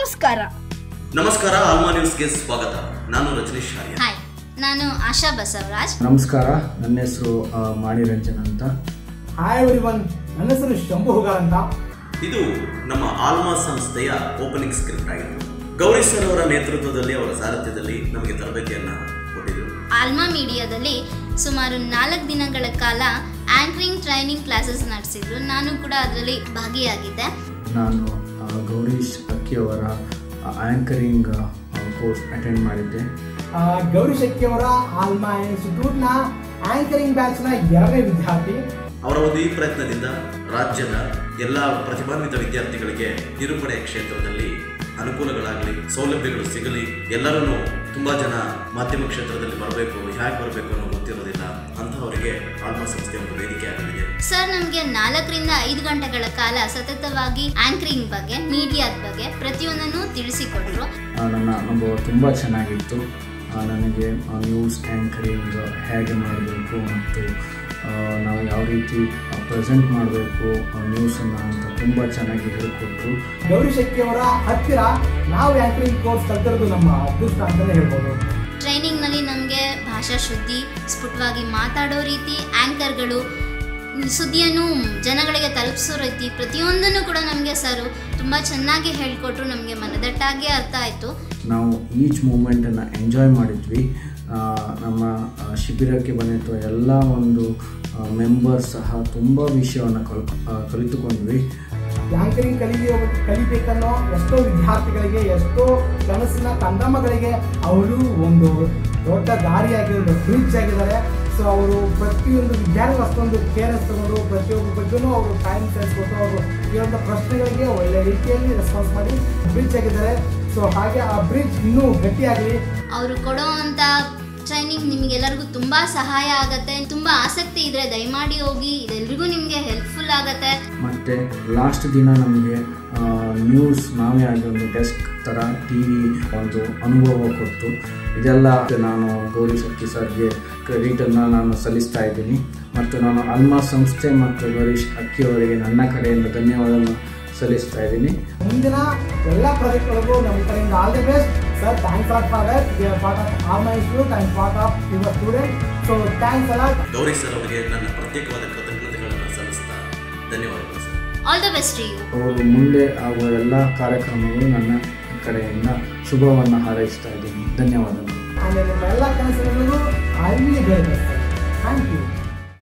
ನಮಸ್ಕಾರ ನಮಸ್ಕಾರ ಆಲ್ಮಾ ನ್ಯೂಸ್ಗೆ ಸ್ವಾಗತ ನಾನು ರಜನೀಶ್ ಆರ್ಯ ಹಾಯ್ ನಾನು ಆಶಾ ಬಸವರಾಜ್ ನಮಸ್ಕಾರ ನನ್ನ ಹೆಸರು ಮಾಣಿರಂಜನ್ ಅಂತ ಹಾಯ್ ಎವ್ರಿವನ್ ನನ್ನ ಹೆಸರು ಶಂಭು ಹುಗಾರ್ ಅಂತ ಇದು ನಮ್ಮ ಆಲ್ಮಾ ಸಂಸ್ಥೆಯ ಓಪನಿಂಗ್ ಸ್ಕ್ರಿಪ್ಟ್ ಆಗಿದೆ ಗೌರಿ ಸರ್ ಅವರ ನೇತೃತ್ವದಲ್ಲಿ ಅವರ ಸಾರಥ್ಯದಲ್ಲಿ ನಮಗೆ ತರಬೇತಿಯನ್ನ ಕೊಟ್ಟಿದ್ರು ಆಲ್ಮಾ ಮೀಡಿಯಾದಲ್ಲಿ ಸುಮಾರು ನಾಲ್ಕು ದಿನಗಳ ಕಾಲ ಆಂಕರಿಂಗ್ ಟ್ರೈನಿಂಗ್ ಕ್ಲಾಸಸ್ ನಡೆಸಿದ್ರು ನಾನು ಕೂಡ ಅದರಲ್ಲಿ ಭಾಗಿಯಾಗಿದ್ದೆ ನಾನು ಆ, ಗೌರೀಶ್ ಅಕ್ಕಿಯವರ ಆ್ಯಂಕರಿಂಗ್ ಕೋರ್ಸ್ ಅಟೆಂಡ್ ಮಾಡಿದ್ದೆ ಆ, ಗೌರಿ ಶೆಟ್ಟಿ ಅವರ ಆಲ್ಮಾ ಇನ್ಸ್ಟಿಟ್ಯೂಟ್ನ ಆಂಕರಿಂಗ್ ಬ್ಯಾಚ್ನ ಎರಡನೇ ವಿದ್ಯಾರ್ಥಿ ಅವರ ಒಂದು ಈ ಪ್ರಯತ್ನದಿಂದ ರಾಜ್ಯದ ಎಲ್ಲ ಪ್ರತಿಭಾನ್ವಿತ ವಿದ್ಯಾರ್ಥಿಗಳಿಗೆ ನಿರೂಪಣೆ ಕ್ಷೇತ್ರದಲ್ಲಿ ಅನುಕೂಲಗಳಾಗಲಿ ಸೌಲಭ್ಯಗಳು ಸಿಗಲಿ ಎಲ್ಲರೂ ತುಂಬಾ ಜನ ಮಾಧ್ಯಮ ಕ್ಷೇತ್ರದಲ್ಲಿ ಬರಬೇಕು ಹೇಗೆ ಬರಬೇಕು ಅನ್ನೋ ಗೊತ್ತಿರೋದಿಲ್ಲ ಅಂತಹವರಿಗೆ ಆಲ್ಮಾ ಸಂಸ್ಥೆ ಒಂದು ವೇದಿಕೆ ಆಗಲಿದೆ ಸರ್ ನಮಗೆ ನಾಲ್ಕರಿಂದ ಐದು ಗಂಟೆಗಳ ಕಾಲ ಸತತವಾಗಿ ಆಂಕರಿಂಗ್ ಬಗ್ಗೆ ಮೀಡಿಯಾದ ಬಗ್ಗೆ ಪ್ರತಿಯೊಂದನ್ನು ತಿಳಿಸಿಕೊಟ್ರು ಆ, ನನ್ನ ಅನುಭವ ತುಂಬ ಚೆನ್ನಾಗಿತ್ತು ಆ, ನನಗೆ ನ್ಯೂಸ್ ಆ್ಯಂಕರಿಂಗ್ ಹೇಗೆ ಮಾಡಬೇಕು ಮತ್ತು ಆ, ನಾವು ಯಾವ ರೀತಿ ಪ್ರೆಸೆಂಟ್ ಮಾಡಬೇಕು ನ್ಯೂಸನ್ನು ಅಂತ ತುಂಬ ಚೆನ್ನಾಗಿ ಹೇಳಿಕೊಟ್ರು ಗೌರಿ ಶೆಟ್ಟಿ ಅವರ ಹತ್ತಿರ ನಾವು ಆಂಕರಿಂಗ್ ಕೋರ್ಸ್ ಕಲ್ತಿರೋದು ನಮ್ಮ ಅದೃಷ್ಟ ಅಂತಲೇ ಹೇಳ್ಬೋದು ಟ್ರೈನಿಂಗ್ನಲ್ಲಿ ನಮಗೆ ಭಾಷಾ ಶುದ್ಧಿ ಸ್ಫುಟವಾಗಿ ಮಾತಾಡೋ ರೀತಿ ಆ್ಯಂಕರ್ಗಳು ಸುದ್ದಿಯನ್ನು ಜನಗಳಿಗೆ ತಲುಪಿಸೋ ರೀತಿ ಪ್ರತಿಯೊಂದನ್ನು ಕೂಡ ನಮಗೆ ಸರು ತುಂಬ ಚೆನ್ನಾಗಿ ಹೇಳಿಕೊಟ್ರು ನಮಗೆ ಮನದಟ್ಟಾಗಿ ಅರ್ಥ ಆಯಿತು ನಾವು ಈಚ್ ಮೂಮೆಂಟನ್ನು ಎಂಜಾಯ್ ಮಾಡಿದ್ವಿ ಆ, ನಮ್ಮ ಆ, ಶಿಬಿರಕ್ಕೆ ಬಂದಿರುವ ಎಲ್ಲ ಒಂದು ಮೆಂಬರ್ಸ್ ಸಹ ತುಂಬ ವಿಷಯವನ್ನು ಕಲ್ ಆ, ಕಲಿತುಕೊಂಡ್ವಿ ಆಂಕರಿಂಗ್ ಕಲಿಯೋ ಕಲಿಬೇಕನ್ನೋ ಎಷ್ಟೋ ವಿದ್ಯಾರ್ಥಿಗಳಿಗೆ ಎಷ್ಟೋ ಕನಸಿನ ಕಂದಮ್ಮಗಳಿಗೆ ಅವರು ಒಂದು ದೊಡ್ಡ ದಾರಿಯಾಗಿ ಒಂದು ಬ್ರಿಡ್ಜ್ ಆಗಿದ್ದಾರೆ ಸೊ ಅವರು ಪ್ರತಿಯೊಂದು ವಿದ್ಯಾರ್ಥಿ ಅಷ್ಟೊಂದು ಕೇರ್ಸ್ ತಗೊಂಡು ಪ್ರತಿಯೊಬ್ಬರ ಬಗ್ಗೆನೂ ಅವರು ಟೈಮ್ ಕೊಟ್ಟು ಅವರು ಕೇಳುವಂಥ ಪ್ರಶ್ನೆಗಳಿಗೆ ಒಳ್ಳೆ ರೀತಿಯಲ್ಲಿ ರೆಸ್ಪಾನ್ಸ್ ಮಾಡಿ ಬ್ರಿಡ್ಜ್ ಆಗಿದ್ದಾರೆ ಸೊ ಹಾಗೆ ಆ ಬ್ರಿಡ್ಜ್ ಇನ್ನೂ ಗಟ್ಟಿಯಾಗಲಿ ಅವರು ಕೊಡೋ ಅಂಥ ಟ್ರೈನಿಂಗ್ ನಿಮಗೆಲ್ಲರಿಗೂ ತುಂಬ ಸಹಾಯ ಆಗುತ್ತೆ ತುಂಬ ಆಸಕ್ತಿ ಇದ್ದರೆ ದಯಮಾಡಿ ಹೋಗಿ ಇದೆಲ್ರಿಗೂ ನಿಮಗೆ ಹೆಲ್ಪ್ಫುಲ್ ಆಗುತ್ತೆ ಮತ್ತು ಲಾಸ್ಟ್ ದಿನ ನಮಗೆ ನ್ಯೂಸ್ ನಾವೇ ಆಗಿ ಒಂದು ಡೆಸ್ಕ್ ಥರ ಟಿ ವಿ ಒಂದು ಅನುಭವ ಕೊಟ್ಟು ಇದೆಲ್ಲ ನಾನು ಗೌರಿ ಶಕ್ತಿ ಸರ್ಗೆ ಕ್ರೆಡಿಟನ್ನು ನಾನು ಸಲ್ಲಿಸ್ತಾ ಇದ್ದೀನಿ ಮತ್ತು ನಾನು ಅಲ್ಮಾ ಸಂಸ್ಥೆ ಮತ್ತು ಗೌರೀಶ್ ಅಕ್ಕಿಯವರಿಗೆ ನನ್ನ ಕಡೆಯಿಂದ ಧನ್ಯವಾದವನ್ನು ಸಲ್ಲಿಸ್ತಾ ಇದ್ದೀನಿ ಮುಂದಿನ ಎಲ್ಲ ಪ್ರಾಜೆಕ್ಟ್ಗಳಿಗೂ ನಮ್ಮ ಕಡೆಯಿಂದ all the best sir thanks of for that part of our my institute and part of your student so thanks ಅಲ್ಲ ಗೌರಿ ಸರ್ ಅವರಿಗೆ ನನ್ನ ಪ್ರತ್ಯೇಕವಾದ ಕೃತಜ್ಞತೆಗಳನ್ನು ಸಲ್ಲಿಸ್ತಾ ಧನ್ಯವಾದಗಳು sir all the best you ಅವರು ಮುಂದೆ ಆಗುವ ಎಲ್ಲ ಕಾರ್ಯಕ್ರಮಗಳು ನನ್ನ ಕಡೆಯಿಂದ ಶುಭವನ್ನು ಹಾರೈಸ್ತಾ ಇದ್ದೀನಿ ಧನ್ಯವಾದಗಳು ಆಮೇಲೆ ನಿಮ್ಮ ಎಲ್ಲ ಕನಸುಗಳಿಗೂ ಐ ವಿಲ್ ಥ್ಯಾಂಕ್ ಯು